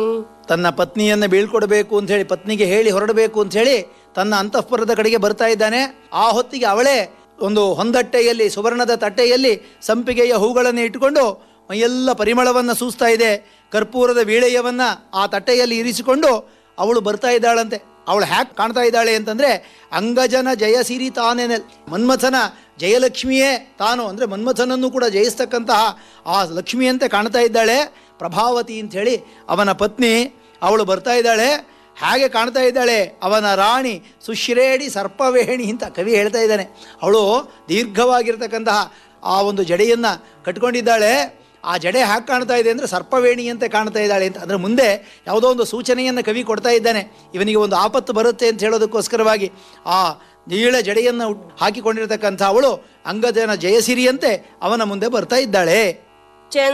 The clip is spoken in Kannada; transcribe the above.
ತನ್ನ ಪತ್ನಿಯನ್ನು ಬೀಳ್ಕೊಡ್ಬೇಕು ಅಂತ ಹೇಳಿ ಪತ್ನಿಗೆ ಹೇಳಿ ಹೊರಡಬೇಕು ಅಂತ ಹೇಳಿ ತನ್ನ ಅಂತಃಪುರದ ಕಡೆಗೆ ಬರ್ತಾ ಇದ್ದಾನೆ ಆ ಹೊತ್ತಿಗೆ ಅವಳೇ ಒಂದು ಹೊಂದಟ್ಟೆಯಲ್ಲಿ ಸುವರ್ಣದ ತಟ್ಟೆಯಲ್ಲಿ ಸಂಪಿಗೆಯ ಹೂಗಳನ್ನು ಇಟ್ಟುಕೊಂಡು ಮೈಯೆಲ್ಲ ಪರಿಮಳವನ್ನು ಸೂಸ್ತಾ ಇದೆ ಕರ್ಪೂರದ ವೀಳೆಯವನ್ನು ಆ ತಟ್ಟೆಯಲ್ಲಿ ಇರಿಸಿಕೊಂಡು ಅವಳು ಬರ್ತಾ ಇದ್ದಾಳಂತೆ ಅವಳು ಹ್ಯಾಕ್ ಕಾಣ್ತಾ ಇದ್ದಾಳೆ ಅಂತಂದ್ರೆ ಅಂಗಜನ ಜಯಸಿರಿ ತಾನೇನೆ ಮನ್ಮಥನ ಜಯಲಕ್ಷ್ಮಿಯೇ ತಾನು ಅಂದರೆ ಮನ್ಮಥನನ್ನು ಕೂಡ ಜಯಿಸ್ತಕ್ಕಂತಹ ಆ ಲಕ್ಷ್ಮಿಯಂತೆ ಕಾಣ್ತಾ ಇದ್ದಾಳೆ ಪ್ರಭಾವತಿ ಅಂಥೇಳಿ ಅವನ ಪತ್ನಿ ಅವಳು ಬರ್ತಾ ಇದ್ದಾಳೆ ಹಾಗೆ ಕಾಣ್ತಾ ಇದ್ದಾಳೆ ಅವನ ರಾಣಿ ಸುಶ್ರೇಡಿ ಸರ್ಪವೇಣಿ ಅಂತ ಕವಿ ಹೇಳ್ತಾ ಇದ್ದಾನೆ ಅವಳು ದೀರ್ಘವಾಗಿರ್ತಕ್ಕಂತಹ ಆ ಒಂದು ಜಡೆಯನ್ನು ಕಟ್ಕೊಂಡಿದ್ದಾಳೆ ಆ ಜಡೆ ಹ್ಯಾಕೆ ಕಾಣ್ತಾ ಇದೆ ಅಂದರೆ ಸರ್ಪವೇಣಿಯಂತೆ ಕಾಣ್ತಾ ಇದ್ದಾಳೆ ಅಂತ ಅಂದರೆ ಮುಂದೆ ಯಾವುದೋ ಒಂದು ಸೂಚನೆಯನ್ನು ಕವಿ ಕೊಡ್ತಾ ಇದ್ದಾನೆ ಇವನಿಗೆ ಒಂದು ಆಪತ್ತು ಬರುತ್ತೆ ಅಂತ ಹೇಳೋದಕ್ಕೋಸ್ಕರವಾಗಿ ಆ ನೀಳ ಜಡೆಯನ್ನು ಉಟ್- ಹಾಕಿಕೊಂಡಿರ್ತಕ್ಕಂಥ ಅವಳು ಅಂಗಜನ ಜಯಸಿರಿಯಂತೆ ಅವನ ಮುಂದೆ ಬರ್ತಾ ಇದ್ದಾಳೆ